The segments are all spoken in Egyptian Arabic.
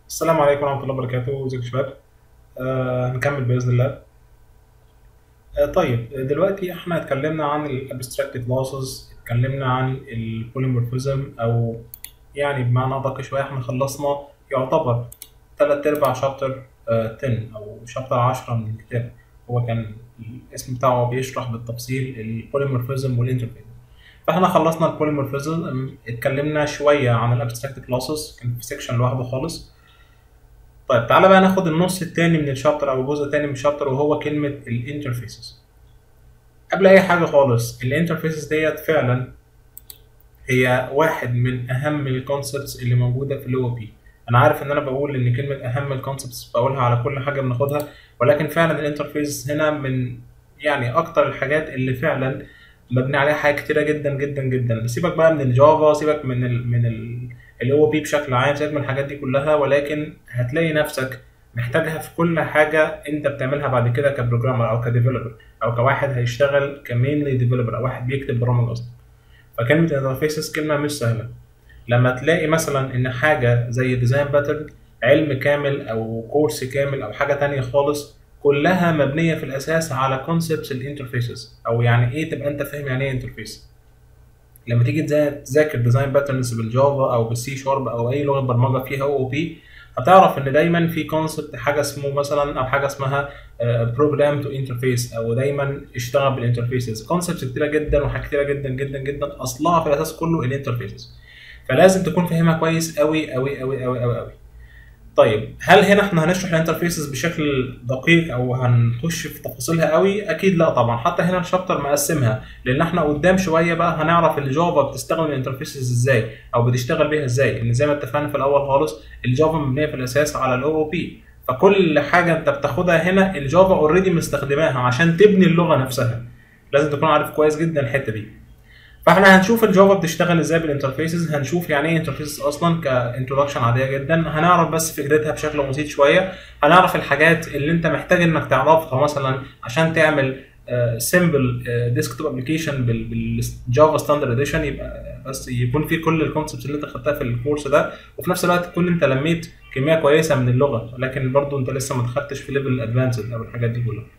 السلام عليكم ورحمة الله وبركاته ازيكم يا شباب آه هنكمل بإذن الله آه طيب دلوقتي احنا اتكلمنا عن الابستراكت كلاسز اتكلمنا عن البوليمورفيزم او يعني بمعنى ادق شوية احنا خلصنا يعتبر تلات ارباع شابتر 10 او شابتر 10 من الكتاب هو كان الاسم بتاعه بيشرح بالتفصيل البوليمورفيزم والانترفيس فاحنا خلصنا البوليمورفيزم اتكلمنا شوية عن الابستراكت كلاسز كان في سيكشن لوحده خالص طيب تعالى بقى ناخد النص التاني من الشابتر او الجزء التاني من الشابتر وهو كلمة الانترفيسز قبل اي حاجة خالص الانترفيسز ديت فعلا هي واحد من اهم الكونسبتس اللي موجودة في الاو بي انا عارف ان انا بقول ان كلمة اهم الكونسبتس بقولها على كل حاجة بناخدها ولكن فعلا الانترفيس هنا من يعني اكتر الحاجات اللي فعلا مبني عليها حاجات كتيرة جدا جدا جدا سيبك بقى من الجافا سيبك من ال من ال الاو بي بشكل عام سيبك من الحاجات دي كلها ولكن هتلاقي نفسك محتاجها في كل حاجة انت بتعملها بعد كده كبروجرامر او كديفلوبر او كواحد هيشتغل كمينلي ديفلوبر او واحد بيكتب برامج اصلا فكلمة انترفيسز كلمة مش سهلة لما تلاقي مثلا ان حاجة زي ديزاين باترن علم كامل او كورس كامل او حاجة تانية خالص كلها مبنية في الاساس على كونسبتس الانترفيسز او يعني ايه تبقى انت فاهم يعني ايه انترفيس لما تيجي تذاكر ديزاين باترنز بالجافا او بالسي شارب او اي لغه برمجه فيها او بي هتعرف ان دايما في كونسبت حاجه اسمه مثلا او حاجه اسمها بروجرام تو انترفيس او دايما اشتغل بالانترفيسز كونسبتس كتيره جدا وحاجات كتيره جدا جدا جدا اصلها في الاساس كله الانترفيسز فلازم تكون فاهمها كويس قوي قوي قوي قوي قوي قوي طيب هل هنا احنا هنشرح الانترفيسز بشكل دقيق او هنخش في تفاصيلها قوي اكيد لا طبعا حتى هنا الشابتر مقسمها لان احنا قدام شويه بقى هنعرف الجافا بتستخدم الانترفيسز ازاي او بتشتغل بيها ازاي ان زي ما اتفقنا في الاول خالص الجافا مبنيه في الاساس على الاو او بي فكل حاجه انت بتاخدها هنا الجافا اوريدي مستخدماها عشان تبني اللغه نفسها لازم تكون عارف كويس جدا الحته دي فاحنا هنشوف الجافا بتشتغل ازاي بالانترفيسز هنشوف يعني ايه انترفيسز اصلا كانترودكشن عاديه جدا هنعرف بس فكرتها بشكل بسيط شويه هنعرف الحاجات اللي انت محتاج انك تعرفها مثلا عشان تعمل سمبل ديسكتوب ابلكيشن بالجافا ستاندرد اديشن يبقى بس يكون في كل الكونسبتس اللي انت خدتها في الكورس ده وفي نفس الوقت تكون انت لميت كميه كويسه من اللغه لكن برضو انت لسه ما دخلتش في ليفل ادفانسد او الحاجات دي كلها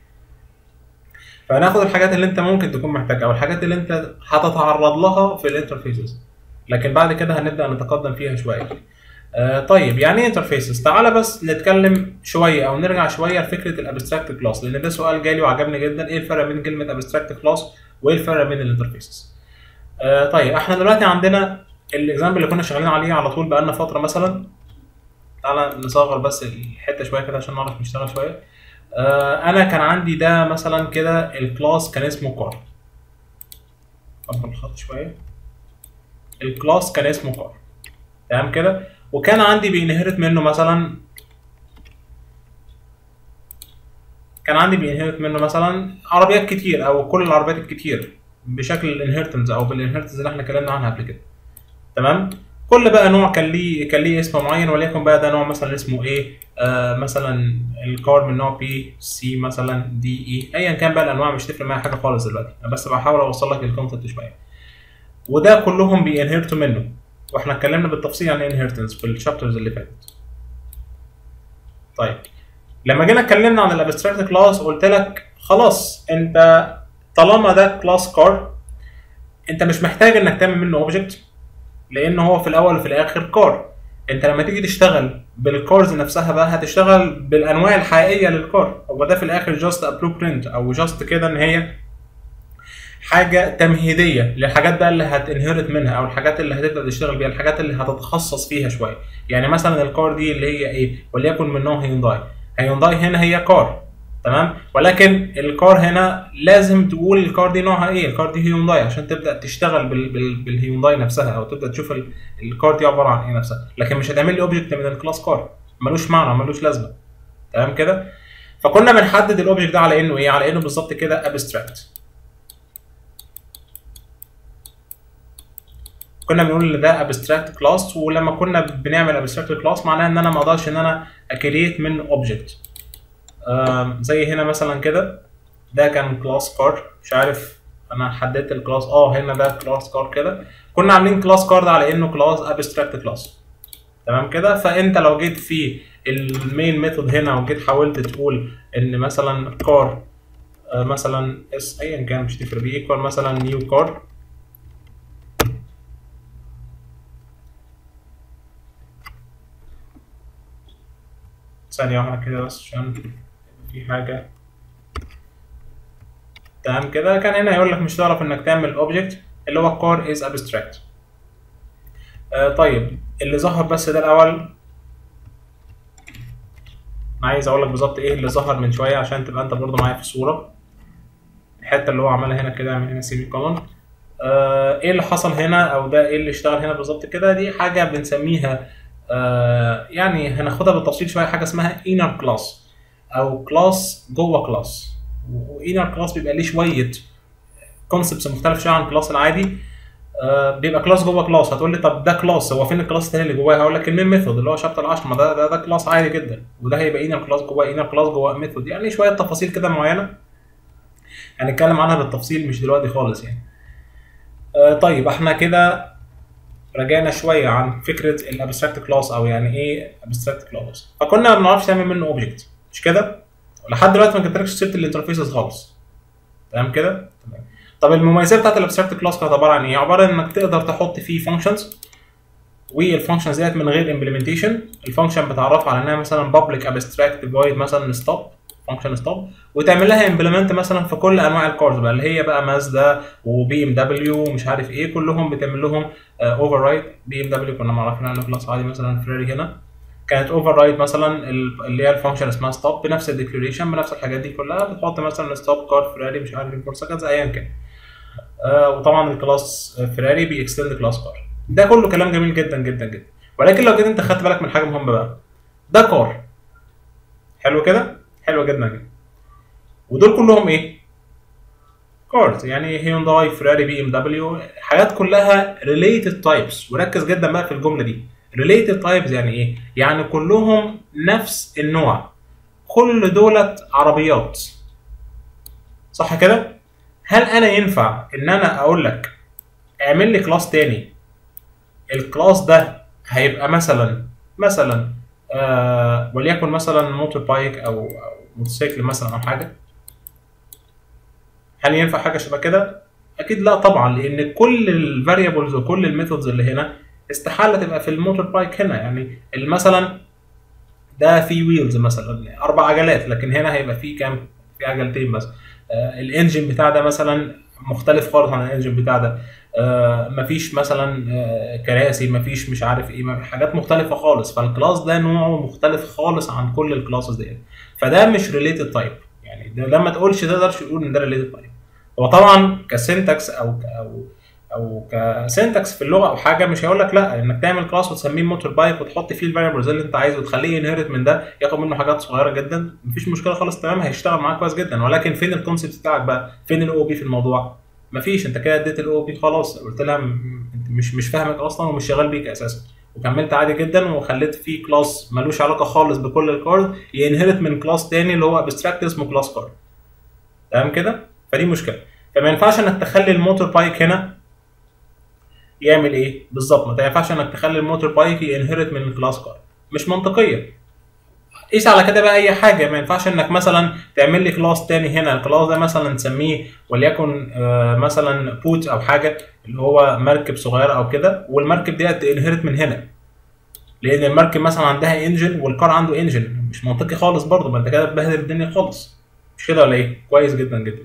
فهناخد الحاجات اللي انت ممكن تكون محتاجها او الحاجات اللي انت هتتعرض لها في الانترفيسز لكن بعد كده هنبدا نتقدم فيها شويه آه طيب يعني ايه انترفيسز تعالى بس نتكلم شويه او نرجع شويه لفكره الابستراكت كلاس لان ده سؤال جالي وعجبني جدا ايه الفرق بين كلمه ابستراكت كلاس وايه الفرق بين الانترفيسز آه طيب احنا دلوقتي عندنا الاكزامبل اللي كنا شغالين عليه على طول بقالنا فتره مثلا تعالى نصغر بس الحته شويه كده عشان نعرف نشتغل شويه آه انا كان عندي ده مثلا كده الكلاس كان اسمه كار اكبر الخط شويه الكلاس كان اسمه كار تمام كده وكان عندي بينهرت منه مثلا كان عندي بينهرت منه مثلا عربيات كتير او كل العربيات الكتير بشكل الانهرتنس او بالانهرتنس اللي احنا اتكلمنا عنها قبل كده تمام كل بقى نوع كان ليه كان ليه اسم معين وليكن بقى ده نوع مثلا اسمه ايه آه مثلا الكار من نوع بي سي مثلا دي اي ايا كان بقى الانواع مش تفرق معايا حاجه خالص دلوقتي انا بس بحاول اوصل لك الكونسبت شويه وده كلهم بينهرتوا منه واحنا اتكلمنا بالتفصيل عن انهرتنس في الشابترز اللي فاتت طيب لما جينا اتكلمنا عن الابستراكت كلاس قلت لك خلاص انت طالما ده كلاس كار انت مش محتاج انك تعمل منه اوبجكت لان هو في الاول وفي الاخر كار انت لما تيجي تشتغل بالكارز نفسها بقى هتشتغل بالانواع الحقيقيه للكار هو ده في الاخر جاست ا بلو او جاست كده ان هي حاجه تمهيديه للحاجات بقى اللي هتنهرت منها او الحاجات اللي هتبدا تشتغل بيها الحاجات اللي هتتخصص فيها شويه يعني مثلا الكار دي اللي هي ايه وليكن من نوع هيونداي هيونداي هنا هي كار تمام ولكن الكار هنا لازم تقول الكار دي نوعها ايه الكار دي هيونداي عشان تبدا تشتغل بال بال بالهيونداي نفسها او تبدا تشوف الكار دي عباره عن ايه نفسها لكن مش هتعمل لي اوبجكت من الكلاس كار ملوش معنى ملوش لازمه تمام كده فكنا بنحدد الاوبجكت ده على انه ايه على انه بالظبط كده ابستراكت كنا بنقول ان ده ابستراكت كلاس ولما كنا بنعمل ابستراكت كلاس معناه ان انا ما اقدرش ان انا اكريت منه اوبجكت زي هنا مثلا كده ده كان كلاس كار مش عارف انا حددت الكلاس اه هنا ده كلاس كار كده كنا عاملين كلاس كار ده على انه كلاس ابستراكت كلاس تمام كده فانت لو جيت في المين ميثود هنا وجيت حاولت تقول ان مثلا كار مثلا اس ايا كان مش تفرق بيه ايكوال مثلا نيو كار ثانية واحدة كده بس عشان في حاجة تمام كده كان هنا يقول لك مش هتعرف انك تعمل اوبجكت اللي هو car is abstract آه طيب اللي ظهر بس ده الاول انا عايز اقول لك بالظبط ايه اللي ظهر من شويه عشان تبقى انت برضو معايا في الصوره الحته اللي هو عملها هنا كده اعمل هنا سيمي كولون آه ايه اللي حصل هنا او ده ايه اللي اشتغل هنا بالظبط كده دي حاجه بنسميها آه يعني هناخدها بالتفصيل شويه حاجه اسمها inner class او كلاس جوه كلاس وانر كلاس بيبقى ليه شويه كونسبتس مختلف شويه عن الكلاس العادي آه بيبقى كلاس جوه كلاس هتقول لي طب ده كلاس هو فين الكلاس التاني اللي جواه هقول لك المين ميثود اللي هو شابتر 10 ما ده ده, ده كلاس عادي جدا وده هيبقى انر كلاس جوه انر كلاس جوه ميثود يعني شويه تفاصيل كده معينه هنتكلم عنها بالتفصيل مش دلوقتي خالص يعني آه طيب احنا كده رجعنا شويه عن فكره الابستراكت كلاس او يعني ايه ابستراكت كلاس فكنا ما بنعرفش نعمل منه اوبجكت مش كده لحد دلوقتي ما جبتلكش سيره الانترفيسز خالص تمام كده تمام طب المميزات بتاعت الابستراكت كلاس كانت عباره عن ايه عباره عن انك تقدر تحط فيه فانكشنز والفانكشنز ديت من غير امبلمنتيشن الفانكشن بتعرفها على انها مثلا public abstract void مثلا stop فانكشن ستوب وتعمل لها امبلمنت مثلا في كل انواع الكارز بقى اللي هي بقى مازدا وبي ام دبليو ومش عارف ايه كلهم بتعمل لهم اوفر رايت بي ام دبليو كنا معرفين عنها كلاس عادي مثلا فراري هنا كانت اوفر رايت مثلا اللي هي الفانكشن اسمها ستوب بنفس الديكلاريشن بنفس الحاجات دي كلها بتحط مثلا ستوب كار فراري مش عارف فور سكندز ايا كان آه وطبعا الكلاس فراري بيكستند كلاس كار ده كله كلام جميل جدا جدا جدا ولكن لو جيت انت خدت بالك من حاجه مهمه بقى ده كار حلو كده حلو جدا جدا ودول كلهم ايه كارز يعني هيونداي فراري بي ام دبليو حاجات كلها ريليتد تايبس وركز جدا بقى في الجمله دي ريليتد تايبس يعني ايه يعني كلهم نفس النوع كل دولت عربيات صح كده هل انا ينفع ان انا اقول لك اعمل لي كلاس تاني الكلاس ده هيبقى مثلا مثلا آه وليكن مثلا موتور بايك او, أو موتوسيكل مثلا او حاجه هل ينفع حاجه شبه كده اكيد لا طبعا لان كل الفاريبلز وكل الميثودز اللي هنا استحاله تبقى في الموتور بايك هنا يعني مثلا ده في ويلز مثلا اربع عجلات لكن هنا هيبقى في كام في عجلتين بس آه الانجن بتاع ده مثلا مختلف خالص عن الانجن بتاع ده آه مفيش مثلا آه كراسي مفيش مش عارف ايه حاجات مختلفه خالص فالكلاس ده نوعه مختلف خالص عن كل الكلاسز ديت فده مش ريليتد تايب يعني ده لما تقولش تقدرش تقول ان ده ريليتد تايب هو طبعا كسنتكس او او او كسنتكس في اللغه او حاجه مش هيقول لك لا انك تعمل كلاس وتسميه موتور بايك وتحط فيه الفاريبلز اللي انت عايزه وتخليه ينهرت من ده ياخد منه حاجات صغيره جدا مفيش مشكله خالص تمام هيشتغل معاك كويس جدا ولكن فين الكونسيبت بتاعك بقى فين الاو بي في الموضوع مفيش انت كده اديت الاو بي خلاص قلت لها انت مش مش فاهمك اصلا ومش شغال بيك اساسا وكملت عادي جدا وخليت فيه كلاس ملوش علاقه خالص بكل الكارد ينهرت من كلاس تاني اللي هو ابستراكت اسمه كلاس كارد تمام كده فدي مشكله فما ينفعش انك تخلي الموتور بايك هنا يعمل ايه بالظبط ما ينفعش انك تخلي الموتور بايك ينهرت من الكلاس كارد مش منطقيه قيس على كده بقى اي حاجه ما ينفعش انك مثلا تعمل لي كلاس تاني هنا الكلاس ده مثلا نسميه وليكن آه مثلا بوت او حاجه اللي هو مركب صغيره او كده والمركب دي تنهرت من هنا لان المركب مثلا عندها انجن والكار عنده انجن مش منطقي خالص برضه ما انت كده بتبهدل الدنيا خالص مش كده ولا ايه كويس جدا جدا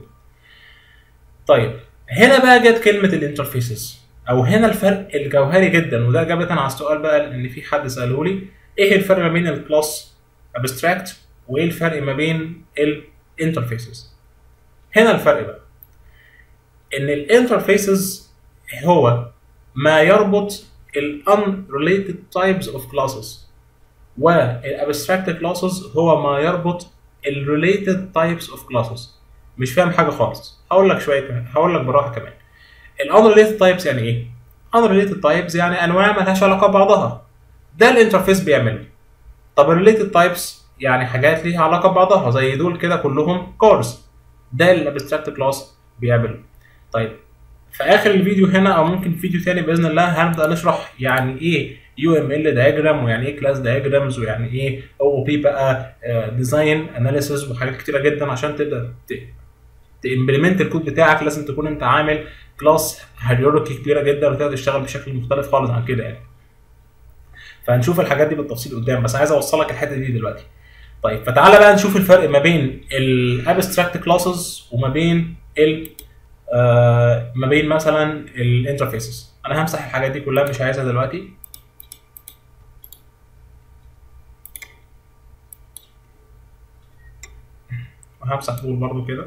طيب هنا بقى جت كلمه الانترفيسز او هنا الفرق الجوهري جدا وده اجابه على السؤال بقى ان في حد ساله لي ايه الفرق ما بين الكلاس ابستراكت وايه الفرق ما بين الانترفيسز هنا الفرق بقى ان الانترفيسز هو ما يربط ال unrelated types of classes والabstract classes هو ما يربط ال related types of classes مش فاهم حاجه خالص هقول لك شويه كمان هقول لك بالراحه كمان ال unrelated types يعني ايه unrelated types يعني انواع مالهاش علاقه ببعضها ده الانترفيس بيعمله طب الريليتد تايبس يعني حاجات ليها علاقه ببعضها زي دول كده كلهم كارز ده الابستراكت كلاس بيعمله طيب في اخر الفيديو هنا او ممكن فيديو تاني باذن الله هنبدا نشرح يعني ايه يو ام ال دايجرام ويعني ايه كلاس دايجرامز ويعني ايه او بي بقى ديزاين اناليسيز وحاجات كتيره جدا عشان تبدا تمبلمنت الكود بتاعك لازم تكون انت عامل كلاس هيراركي كبيره جدا وتقدر تشتغل بشكل مختلف خالص عن كده يعني فهنشوف الحاجات دي بالتفصيل قدام بس عايز اوصلك الحته دي دلوقتي طيب فتعالى بقى نشوف الفرق ما بين الابستراكت كلاسز وما بين ال آه ما بين مثلا الانترفيسز انا همسح الحاجات دي كلها مش عايزها دلوقتي وهمسح دول برضو كده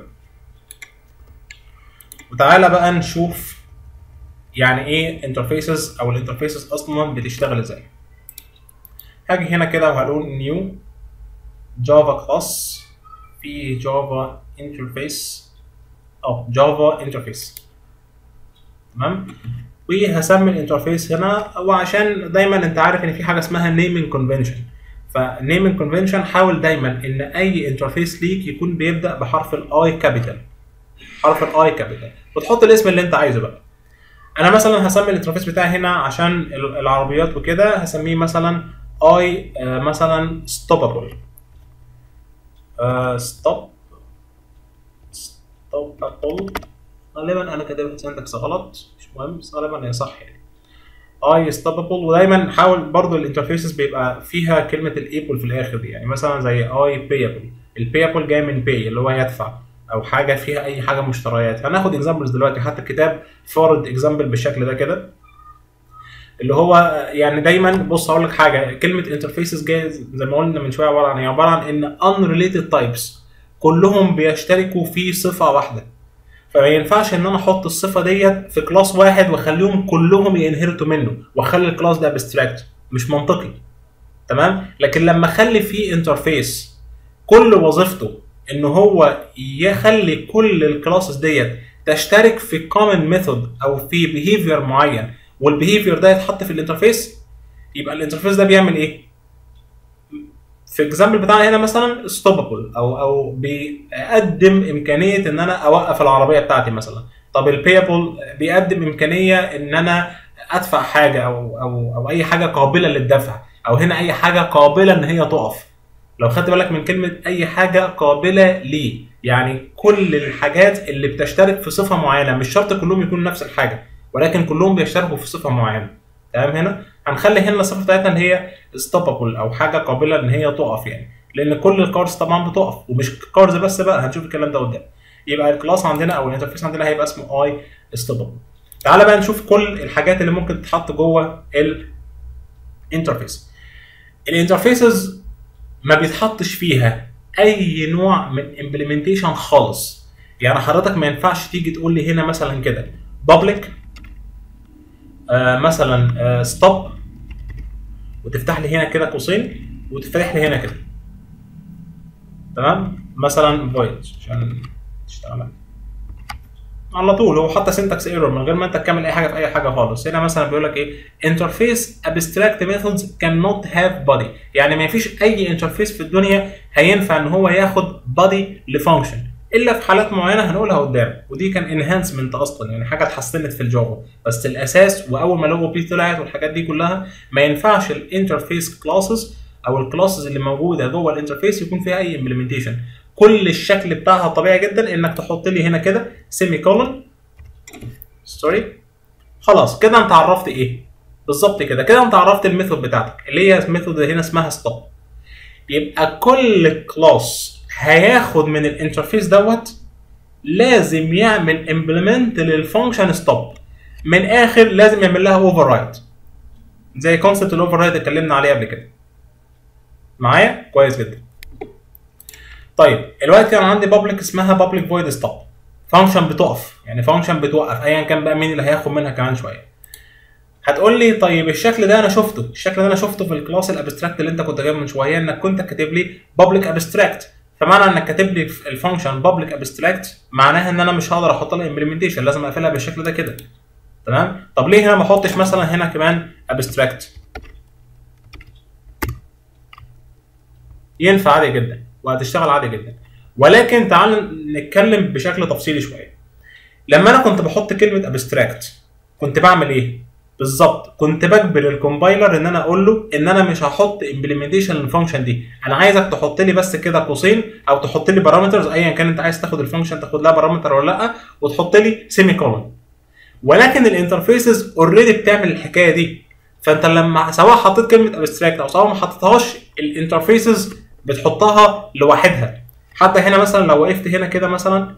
وتعالى بقى نشوف يعني ايه انترفيسز او الانترفيسز اصلا بتشتغل ازاي هاجي هنا كده وهقول نيو جافا كلاس في جافا انترفيس او جافا انترفيس تمام وهسمي الانترفيس هنا وعشان دايما انت عارف ان في حاجه اسمها نيمينج كونفنشن فنيمينج كونفنشن حاول دايما ان اي انترفيس ليك يكون بيبدا بحرف الاي كابيتال حرف الاي كابيتال وتحط الاسم اللي انت عايزه بقى انا مثلا هسمي الانترفيس بتاعي هنا عشان العربيات وكده هسميه مثلا اي آه مثلا ستوبابل ستوب ستوبابل غالبا انا كاتبها سنتكس غلط مش مهم بس غالبا هي صح يعني اي ستوبابل ودايما حاول برضو الانترفيسز بيبقى فيها كلمه الايبل في الاخر دي يعني مثلا زي اي بيبل البيبل جاي من باي اللي هو يدفع او حاجه فيها اي حاجه مشتريات هناخد اكزامبلز دلوقتي حتى الكتاب فارض اكزامبل بالشكل ده كده اللي هو يعني دايما بص هقول لك حاجه كلمه انترفيسز جايه زي ما قلنا من شويه عباره عن ايه عباره عن ان unrelated types كلهم بيشتركوا في صفه واحده فما ينفعش ان انا احط الصفه ديت في كلاس واحد واخليهم كلهم ينهرتوا منه واخلي الكلاس ده ابستراكت مش منطقي تمام لكن لما اخلي فيه انترفيس كل وظيفته ان هو يخلي كل الكلاسز ديت تشترك في كومن ميثود او في بيهيفير معين والبيهيفير ده يتحط في الانترفيس يبقى الانترفيس ده بيعمل ايه؟ في الاكزامبل بتاعنا هنا مثلا ستوبابل او او بيقدم امكانيه ان انا اوقف العربيه بتاعتي مثلا طب البيبل بيقدم امكانيه ان انا ادفع حاجه او او او اي حاجه قابله للدفع او هنا اي حاجه قابله ان هي تقف لو خدت بالك من كلمه اي حاجه قابله ليه يعني كل الحاجات اللي بتشترك في صفه معينه مش شرط كلهم يكونوا نفس الحاجه ولكن كلهم بيشتركوا في صفه معينه تمام هنا هنخلي هنا الصفه بتاعتنا ان هي ستوبابل او حاجه قابله ان هي تقف يعني لان كل الكارز طبعا بتقف ومش كارز بس بقى هنشوف الكلام ده قدام يبقى الكلاس عندنا او الانترفيس عندنا هيبقى اسمه اي ستوبابل تعالى بقى نشوف كل الحاجات اللي ممكن تتحط جوه الانترفيس الانترفيسز ما بيتحطش فيها اي نوع من امبلمنتيشن خالص يعني حضرتك ما ينفعش تيجي تقول لي هنا مثلا كده public آه مثلا ستوب آه وتفتح لي هنا كده قوسين وتفتح لي هنا كده تمام مثلا void عشان تشتغل على طول هو حتى syntax error من غير ما انت تكمل اي حاجه في اي حاجه خالص هنا مثلا بيقول لك ايه interface abstract methods cannot have body يعني ما فيش اي انترفيس في الدنيا هينفع ان هو ياخد body لفانكشن الا في حالات معينه هنقولها قدام ودي كان انهانسمنت اصلا يعني حاجه اتحسنت في الجافا بس الاساس واول ما لو بي طلعت والحاجات دي كلها ما ينفعش الانترفيس كلاسز او الكلاسز اللي موجوده جوه الانترفيس يكون فيها اي امبلمنتيشن كل الشكل بتاعها طبيعي جدا انك تحط لي هنا كده سيمي كولون سوري خلاص كده انت عرفت ايه بالظبط كده كده انت عرفت الميثود بتاعتك اللي هي الميثود هنا اسمها ستوب يبقى كل كلاس هياخد من الانترفيس دوت لازم يعمل امبلمنت للفانكشن ستوب من اخر لازم يعمل لها اوفر رايت زي كونسبت الاوفر رايت اتكلمنا عليه قبل كده معايا كويس جدا طيب دلوقتي انا عندي بابليك اسمها بابليك فويد ستوب فانكشن بتقف يعني فانكشن بتوقف ايا كان بقى مين اللي هياخد منها كمان شويه هتقول لي طيب الشكل ده انا شفته الشكل ده انا شفته في الكلاس الابستراكت اللي انت كنت جايبه من شويه انك كنت كاتب لي بابليك ابستراكت فمعنى انك كاتب لي الفانكشن بابليك ابستراكت معناها ان انا مش هقدر احط لها امبلمنتيشن لازم اقفلها بالشكل ده كده تمام طب ليه هنا ما احطش مثلا هنا كمان ابستراكت ينفع عادي جدا وهتشتغل عادي جدا ولكن تعال نتكلم بشكل تفصيلي شويه لما انا كنت بحط كلمه ابستراكت كنت بعمل ايه بالظبط كنت بجبر الكومبايلر ان انا اقول له ان انا مش هحط امبلمنتيشن للفانكشن دي انا عايزك تحط لي بس كده قوسين او تحط لي بارامترز ايا كان انت عايز تاخد الفانكشن تاخد لها بارامتر ولا لا وتحط لي سيمي كولون ولكن الانترفيسز اوريدي بتعمل الحكايه دي فانت لما سواء حطيت كلمه ابستراكت او سواء ما حطيتهاش الانترفيسز بتحطها لوحدها حتى هنا مثلا لو وقفت هنا كده مثلا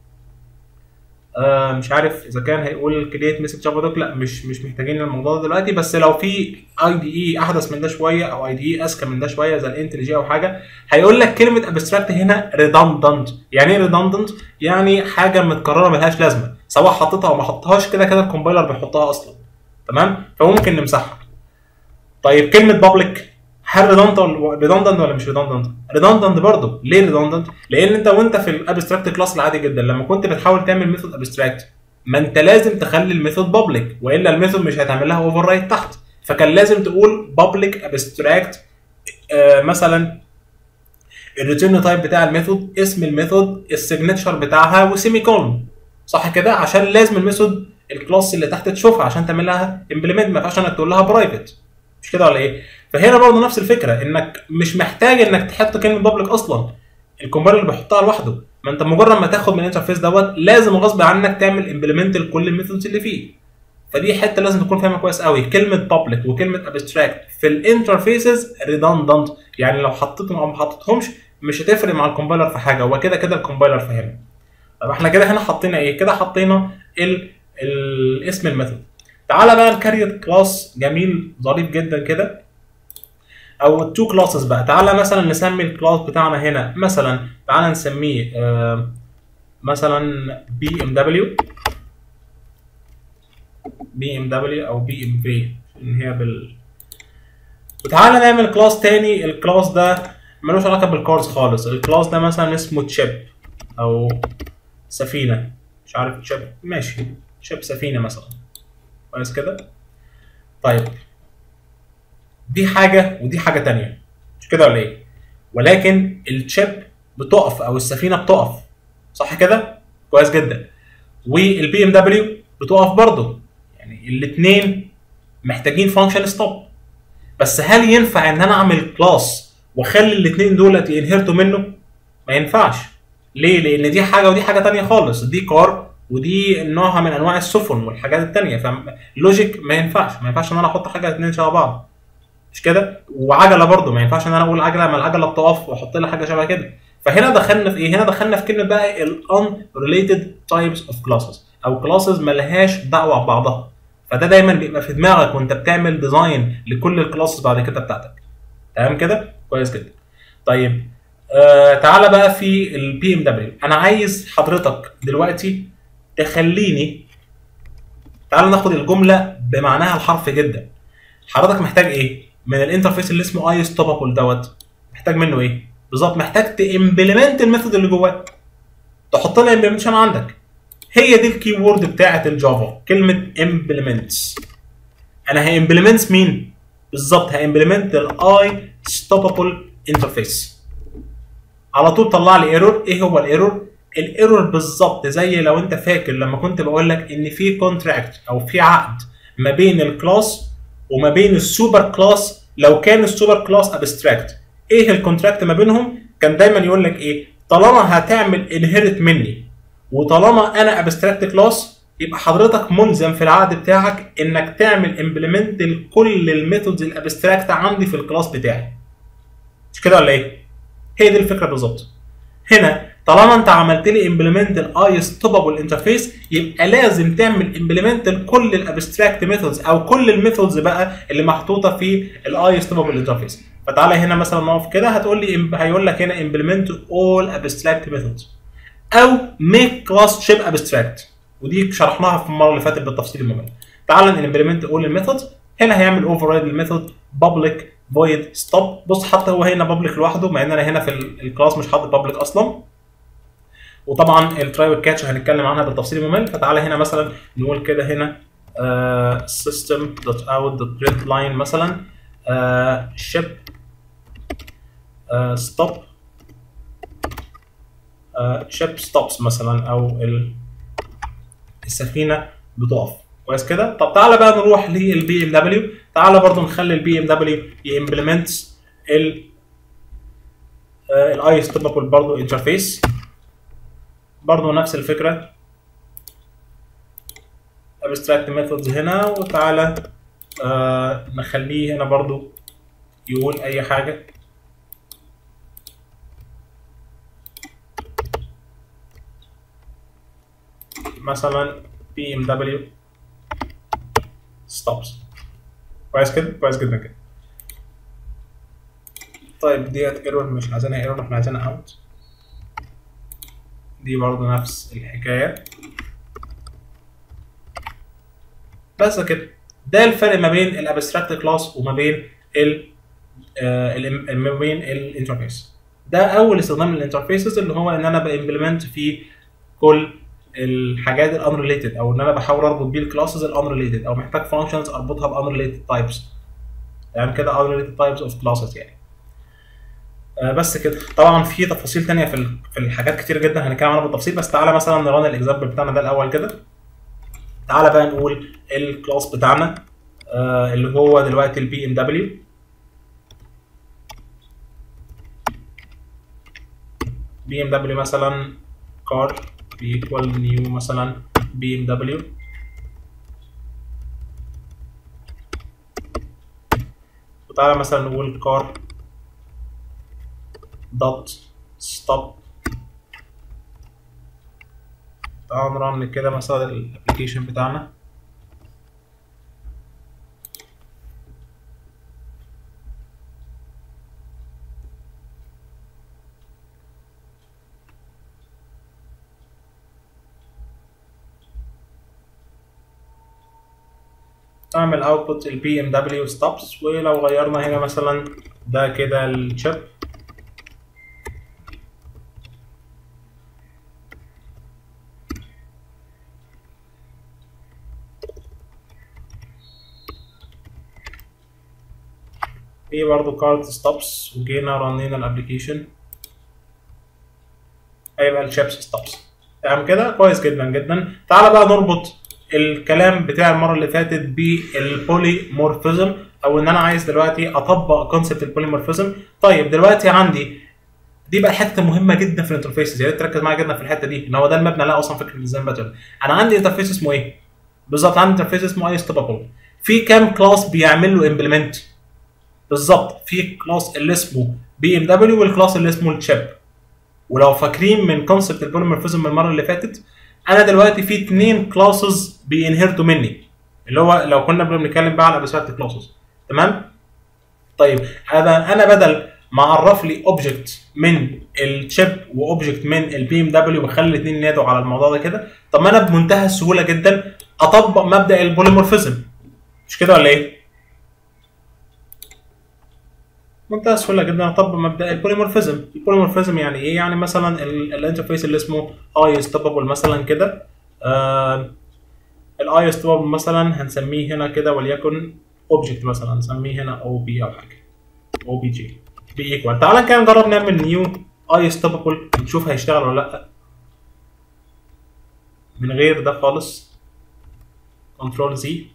آه مش عارف اذا كان هيقول كرييت مسج جافا دوك لا مش مش محتاجين الموضوع ده دلوقتي بس لو في اي دي اي احدث من ده شويه او اي دي اي اذكى من ده شويه زي الانتل جي او حاجه هيقول لك كلمه ابستراكت هنا ريدندنت يعني ايه ريدندنت يعني حاجه متكرره ملهاش لازمه سواء حطيتها او ما حطيتهاش كده كده الكومبايلر بيحطها اصلا تمام فممكن نمسحها طيب كلمه بابليك هل ريدندنت ريدندنت ولا مش ريدندنت؟ ريدندنت برضه ليه ريدندنت؟ لان انت وانت في الابستراكت كلاس العادي جدا لما كنت بتحاول تعمل ميثود ابستراكت ما انت لازم تخلي الميثود بابليك والا الميثود مش هتعمل لها اوفر رايت تحت فكان لازم تقول بابليك ابستراكت آه مثلا الريتيرن تايب بتاع الميثود اسم الميثود السيجنتشر بتاعها وسيمي كولن صح كده عشان لازم الميثود الكلاس اللي تحت تشوفها عشان تعمل لها امبلمنت ما ينفعش انك تقول لها برايفت مش كده ولا ايه؟ فهنا برضه نفس الفكره انك مش محتاج انك تحط كلمه بابليك اصلا الكومبايلر بيحطها لوحده ما انت مجرد ما تاخد من الانترفيس دوت لازم غصب عنك تعمل امبلمنت لكل الميثودز اللي فيه فدي حته لازم تكون فاهمها كويس قوي كلمه بابليك وكلمه ابستراكت في الانترفيسز ريدندنت يعني لو حطيتهم او ما حطيتهمش مش هتفرق مع الكومبايلر في حاجه هو كده كده الكومبايلر فاهمها طب احنا كده هنا حطينا ايه كده حطينا ال الاسم الميثود تعالى بقى نكريت كلاس جميل ظريف جدا كده او التو كلاسز بقى تعالى مثلا نسمي الكلاس بتاعنا هنا مثلا تعالى نسميه آه مثلا بي ام دبليو بي ام دبليو او بي ام في ان هي بال وتعالى نعمل كلاس تاني الكلاس ده ملوش علاقه بالكارز خالص الكلاس ده مثلا اسمه تشيب او سفينه مش عارف تشيب ماشي تشيب سفينه مثلا كويس كده طيب دي حاجه ودي حاجه تانية مش كده ولا ايه ولكن التشيب بتقف او السفينه بتقف صح كده كويس جدا والبي ام دبليو بتقف برضه يعني الاثنين محتاجين فانكشن ستوب بس هل ينفع ان انا اعمل كلاس واخلي الاثنين دولت ينهرتوا منه ما ينفعش ليه لان دي حاجه ودي حاجه تانية خالص دي كار ودي نوعها من انواع السفن والحاجات التانية فلوجيك ما ينفعش ما ينفعش ان انا احط حاجه اتنين شبه بعض مش كده وعجله برضو ما ينفعش ان انا اقول عجله ما العجله بتقف واحط لها حاجه شبه كده فهنا دخلنا في ايه هنا دخلنا في كلمه بقى ال unrelated types of classes او كلاسز ملهاش دعوه ببعضها فده دايما بيبقى في دماغك وانت بتعمل ديزاين لكل الكلاسز بعد كده بتاعتك تمام كده كويس جدا طيب آه تعالى بقى في البي ام دبليو انا عايز حضرتك دلوقتي تخليني تعالى ناخد الجمله بمعناها الحرفي جدا حضرتك محتاج ايه من الانترفيس اللي اسمه اي ستوبابل دوت محتاج منه ايه بالظبط محتاج تامبلمنت الميثود اللي جواه تحط لها امبلمنتيشن عندك هي دي الكي وورد بتاعه الجافا كلمه امبلمنتس انا هامبلمنتس مين بالظبط هامبلمنت الاي ستوبابل انترفيس على طول طلع لي ايرور ايه هو الايرور الايرور بالظبط زي لو انت فاكر لما كنت بقول لك ان في كونتراكت او في عقد ما بين الكلاس وما بين السوبر كلاس لو كان السوبر كلاس ابستراكت ايه الكونتراكت ما بينهم كان دايما يقول لك ايه طالما هتعمل انهيرت مني وطالما انا ابستراكت كلاس يبقى حضرتك ملزم في العقد بتاعك انك تعمل امبلمنت لكل الميثودز الابستراكت عندي في الكلاس بتاعي مش كده ولا ايه هي دي الفكره بالظبط هنا طالما انت عملت لي امبلمنت الاي ستوبابل انترفيس يبقى لازم تعمل امبلمنت لكل الابستراكت ميثودز او كل الميثودز بقى اللي محطوطه في الاي ستوبابل انترفيس فتعالى هنا مثلا نقف كده هتقول لي هيقول لك هنا امبلمنت اول ابستراكت ميثودز او ميك كلاس شيب ابستراكت ودي شرحناها في المره اللي فاتت بالتفصيل الممل تعالى نمبلمنت اول الميثودز هنا هيعمل اوفر رايد الميثود بابليك فويد ستوب بص حتى هو هنا بابليك لوحده مع ان انا هنا في الكلاس مش حاطط بابليك اصلا وطبعا التراي والكاتش هنتكلم عنها بالتفصيل الممل فتعالى هنا مثلا نقول كده هنا system دوت اوت دوت print لاين مثلا ship ستوب ship stops مثلا او السفينه بتقف كويس كده طب تعالى بقى نروح للبي ام دبليو تعالى برضو نخلي البي ام دبليو يمبلمنت ال الاي ستوبابل برضو انترفيس برضو نفس الفكره abstract methods هنا وتعالى آه نخليه هنا برضو يقول اي حاجه مثلا بي ام دبليو ستوبس كويس كده كويس جدا كده طيب ديت ايرور مش عايزينها ايرور احنا عايزينها اوت دي برضه نفس الحكايه بس كده ده الفرق ما بين الابستراكت كلاس وما بين ال آه ما بين الانترفيس ده اول استخدام للانترفيسز اللي هو ان انا بامبلمنت في كل الحاجات الانريليتد او ان انا بحاول اربط بيه الكلاسز الانريليتد او محتاج فانكشنز اربطها بانريليتد تايبس يعني كده unrelated types of classes يعني آه بس كده طبعا في تفاصيل تانية في في الحاجات كتير جدا هنتكلم عنها بالتفصيل بس تعالى مثلا نران الاكزامبل بتاعنا ده الاول كده تعالى بقى نقول الكلاس بتاعنا آه اللي هو دلوقتي البي ام دبليو بي ام دبليو مثلا كار بيكوال نيو مثلا بي ام دبليو وتعالى مثلا نقول كار دوت ستوب تعالى نرن كده مثلا الابلكيشن بتاعنا اعمل اوتبوت البي ام دبليو ستوبس ولو غيرنا هنا مثلا ده كده الشيب في برضه كارد ستوبس وجينا رنينا الابلكيشن هيبقى الشيبس ستوبس تمام كده كويس جدا جدا تعالى بقى نربط الكلام بتاع المره اللي فاتت بالبوليمورفيزم او ان انا عايز دلوقتي اطبق كونسبت البوليمورفيزم طيب دلوقتي عندي دي بقى حته مهمه جدا في الانترفيسز يا ريت تركز معايا جدا في الحته دي ان هو ده المبنى لا اصلا فكره الديزاين باترن انا عندي انترفيس اسمه ايه؟ بالظبط عندي انترفيس اسمه اي ستوبابل في كام كلاس بيعمل له امبلمنت بالظبط في كلاس اللي اسمه بي ام دبليو والكلاس اللي اسمه الشيب ولو فاكرين من كونسبت البوليمورفيزم من المره اللي فاتت انا دلوقتي في اثنين كلاسز بينهرتوا مني اللي هو لو كنا بنتكلم بقى على ابستراكت كلاسز تمام طيب انا انا بدل ما اعرف لي اوبجكت من الشيب واوبجكت من البي ام دبليو واخلي الاثنين ينادوا على الموضوع ده كده طب ما انا بمنتهى السهوله جدا اطبق مبدا البوليمورفيزم مش كده ولا ايه؟ منتهى السهوله جدا اطبق مبدا البوليمورفيزم البوليمورفيزم يعني ايه يعني مثلا الانترفيس اللي اسمه اي ستوبابل مثلا كده آه الاي ستوبابل مثلا هنسميه هنا كده وليكن اوبجكت مثلا نسميه هنا او بي او حاجه او بي جي بي ايكوال تعالى كده نجرب نعمل نيو اي ستوبابل نشوف هيشتغل ولا لا من غير ده خالص كنترول زي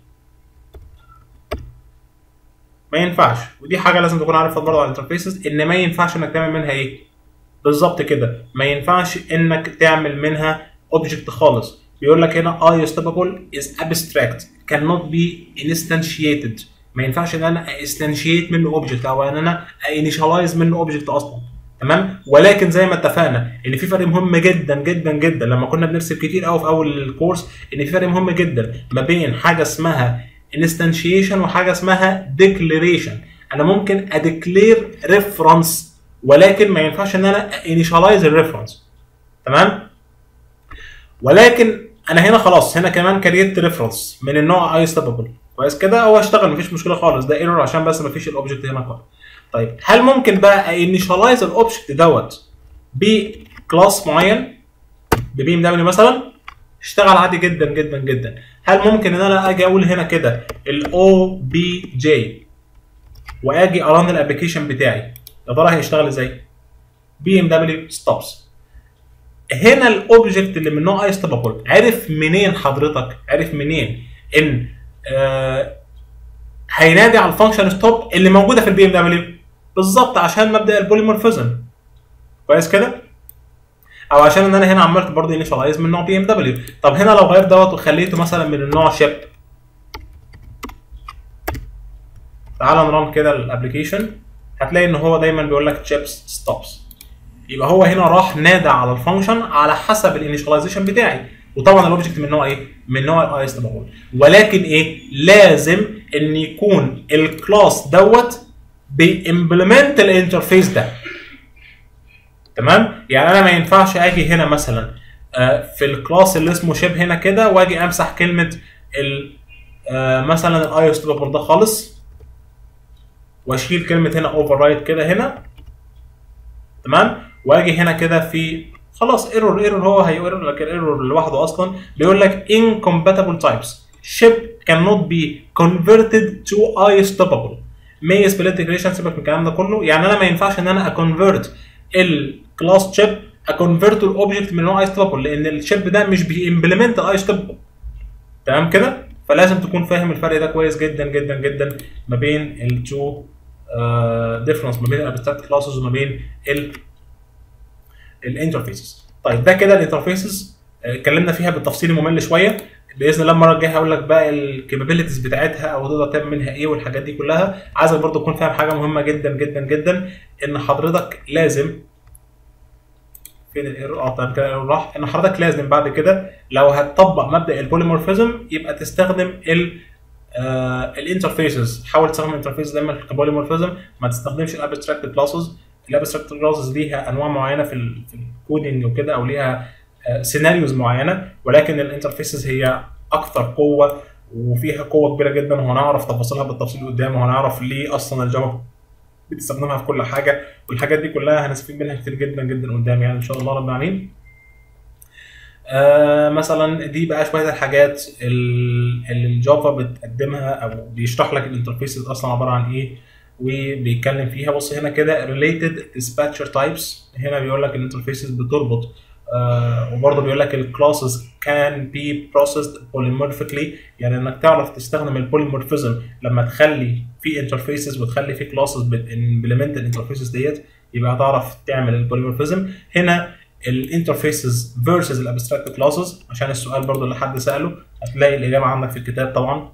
ما ينفعش ودي حاجه لازم تكون عارفها برضه على الانترفيسز ان ما ينفعش انك تعمل منها ايه بالظبط كده ما ينفعش انك تعمل منها اوبجكت خالص بيقول لك هنا اي ستوبابل از abstract cannot be instantiated ما ينفعش ان انا استنشيت منه اوبجكت او ان انا انيشاليز منه اوبجكت اصلا تمام ولكن زي ما اتفقنا ان في فرق مهم جدا جدا جدا لما كنا بنرسم كتير قوي في اول الكورس ان في فرق مهم جدا ما بين حاجه اسمها انستنشيشن وحاجه اسمها ديكليريشن انا ممكن اديكلير ريفرنس ولكن ما ينفعش ان انا انيشاليز الريفرنس تمام ولكن انا هنا خلاص هنا كمان كريت ريفرنس من النوع اي ستوبابل كويس كده هو اشتغل مفيش مشكله خالص ده ايرور عشان بس مفيش الاوبجكت هنا كويس طيب هل ممكن بقى انيشاليز الاوبجكت دوت بكلاس معين ببي ام دبليو مثلا اشتغل عادي جدا جدا جدا هل ممكن ان انا اجي اقول هنا كده الاو بي جي واجي اران الابلكيشن بتاعي يا ترى هيشتغل ازاي؟ بي ام دبليو ستوبس هنا الاوبجكت اللي من نوع اي ستوبابل عرف منين حضرتك؟ عرف منين ان آه هينادي على الفانكشن ستوب اللي موجوده في البي ام دبليو بالظبط عشان مبدا البوليمورفيزم كويس كده او عشان ان انا هنا عملت برضه انيشالايز من نوع بي ام دبليو طب هنا لو غيرت دوت وخليته مثلا من النوع شيب تعال نران كده الابلكيشن هتلاقي ان هو دايما بيقول لك تشيبس ستوبس يبقى هو هنا راح نادى على الفانكشن على حسب الانيشاليزيشن بتاعي وطبعا الاوبجكت من نوع ايه؟ من نوع الاي اس ولكن ايه؟ لازم ان يكون الكلاس دوت بيمبلمنت الانترفيس ده تمام؟ يعني انا ما ينفعش اجي هنا مثلا آه، في الكلاس اللي اسمه شيب هنا كده واجي امسح كلمه ال آه، مثلا الاي اس ده خالص واشيل كلمه هنا اوفر رايت كده هنا تمام واجي هنا كده في خلاص ايرور ايرور هو هيقرر لك الايرور لوحده اصلا بيقول لك incompatible types ship cannot be converted to i stoppable may split declaration سيبك من الكلام ده كله يعني انا ما ينفعش ان انا اكونفرت الكلاس شيب اكونفرت الاوبجكت من نوع اي ستوبل لان الشيب ده مش بيمبلمنت الاي ستوبل تمام كده فلازم تكون فاهم الفرق ده كويس جدا جدا جدا ما بين التو ديفرنس ما بين الابستراكت كلاسز وما بين ال الانترفيسز طيب ده كده الانترفيسز اتكلمنا فيها بالتفصيل ممل شويه باذن الله المره الجايه هقول لك بقى الكابابيلتيز بتاعتها او تقدر تعمل منها ايه والحاجات دي كلها عايزك برضو تكون فاهم حاجه مهمه جدا جدا جدا ان حضرتك لازم فين الايرور اه طيب كده الايرور راح ان حضرتك لازم بعد كده لو هتطبق مبدا البوليمورفيزم يبقى تستخدم ال الانترفيسز حاول تستخدم الانترفيس دايما كبوليمورفيزم ما تستخدمش الابستراكت كلاسز الابستراكت كلاسز ليها انواع معينه في ال في الكودينج وكده او ليها سيناريوز معينه ولكن الانترفيسز هي اكثر قوه وفيها قوه كبيره جدا وهنعرف تفاصيلها بالتفصيل قدام وهنعرف ليه اصلا الجافا بتستخدمها في كل حاجه والحاجات دي كلها هنستفيد منها كتير جدا جدا قدام يعني ان شاء الله رب العالمين آه مثلا دي بقى شويه الحاجات اللي الجافا بتقدمها او بيشرح لك الانترفيسز اصلا عباره عن ايه وبيتكلم فيها بص هنا كده related dispatcher types هنا بيقول لك الانترفيسز بتربط آه وبرضه بيقول لك الكلاسز كان بي processed polymorphically يعني انك تعرف تستخدم البوليمورفيزم لما تخلي في انترفيسز وتخلي في كلاسز بتمبلمنت الانترفيسز ديت يبقى هتعرف تعمل البوليمورفيزم هنا الانترفيسز فيرسز الابستراكت كلاسز عشان السؤال برضه اللي حد ساله هتلاقي الاجابه عندك في الكتاب طبعا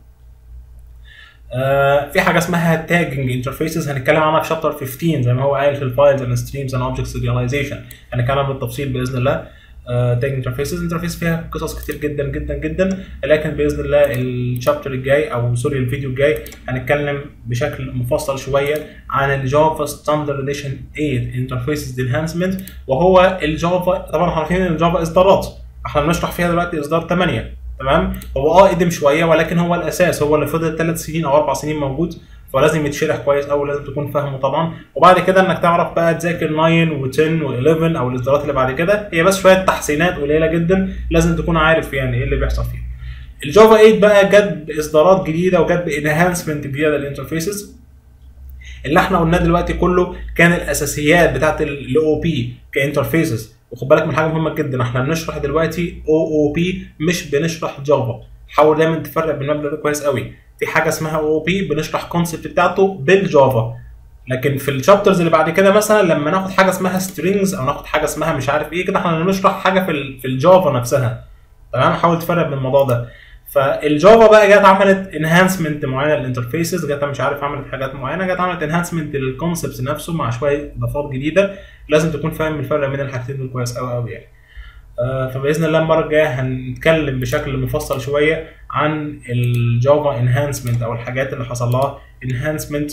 آه في حاجه اسمها تاجنج انترفيسز هنتكلم عنها في شابتر 15 زي ما هو قايل في الفايلز اند ستريمز اند اوبجكتس ريلايزيشن هنتكلم بالتفصيل باذن الله تاج انترفيسز انترفيس فيها قصص كتير جدا جدا جدا لكن باذن الله الشابتر الجاي او سوري الفيديو الجاي هنتكلم بشكل مفصل شويه عن الجافا ستاندرد اديشن 8 انترفيسز انهانسمنت وهو الجافا طبعا احنا عارفين ان الجافا اصدارات احنا بنشرح فيها دلوقتي اصدار 8 تمام هو اه قدم شويه ولكن هو الاساس هو اللي فضل ثلاث سنين او اربع سنين موجود فلازم يتشرح كويس قوي لازم تكون فاهمه طبعا وبعد كده انك تعرف بقى تذاكر 9 و10 و11 او الاصدارات اللي بعد كده هي بس شويه تحسينات قليله جدا لازم تكون عارف يعني ايه اللي بيحصل فيها الجافا 8 بقى جت باصدارات جديده وجت بانهانسمنت جديده للانترفيسز اللي احنا قلناه دلوقتي كله كان الاساسيات بتاعت الاو بي كانترفيسز وخد بالك من حاجه مهمه جدا احنا بنشرح دلوقتي او او بي مش بنشرح جافا حاول دايما تفرق بين المبدا ده كويس قوي في حاجه اسمها او بي بنشرح كونسبت بتاعته بالجافا لكن في الشابترز اللي بعد كده مثلا لما ناخد حاجه اسمها سترينجز او ناخد حاجه اسمها مش عارف ايه كده احنا بنشرح حاجه في في الجافا نفسها تمام حاول تفرق بين الموضوع ده فالجافا بقى جت عملت انهانسمنت معينه للانترفيسز جت مش عارف عملت حاجات معينه جت عملت انهانسمنت للكونسبتس نفسه مع شويه اضافات جديده لازم تكون فاهم الفرق بين الحاجتين دول كويس قوي قوي يعني آه فباذن الله المره الجايه هنتكلم بشكل مفصل شويه عن الجافا انهانسمنت او الحاجات اللي حصل لها انهانسمنت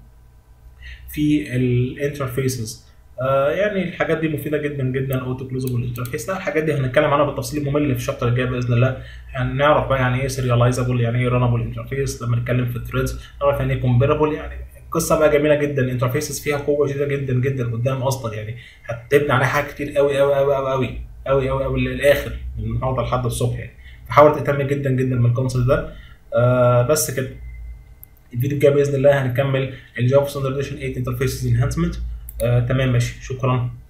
في الانترفيسز آه يعني الحاجات دي مفيده جدا جدا اوتو كلوزبل انترفيس لا الحاجات دي هنتكلم عنها بالتفصيل ممل في الشابتر الجاي باذن الله هنعرف بقى يعني ايه سيرياليزابل يعني ايه رانابل انترفيس لما نتكلم في الثريدز نعرف يعني ايه كومبيرابل يعني قصه بقى جميله جدا الانترفيسز فيها قوه شديده جدا جدا قدام اصلا يعني هتبني عليها حاجات كتير قوي قوي قوي قوي قوي قوي قوي قوي للاخر من النهارده لحد الصبح يعني فحاول تهتم جدا جدا بالكونسبت ده آه بس كده الفيديو الجاي باذن الله هنكمل الجافا ستاندرديشن 8 انترفيسز انهانسمنت آه تمام ماشي شكرا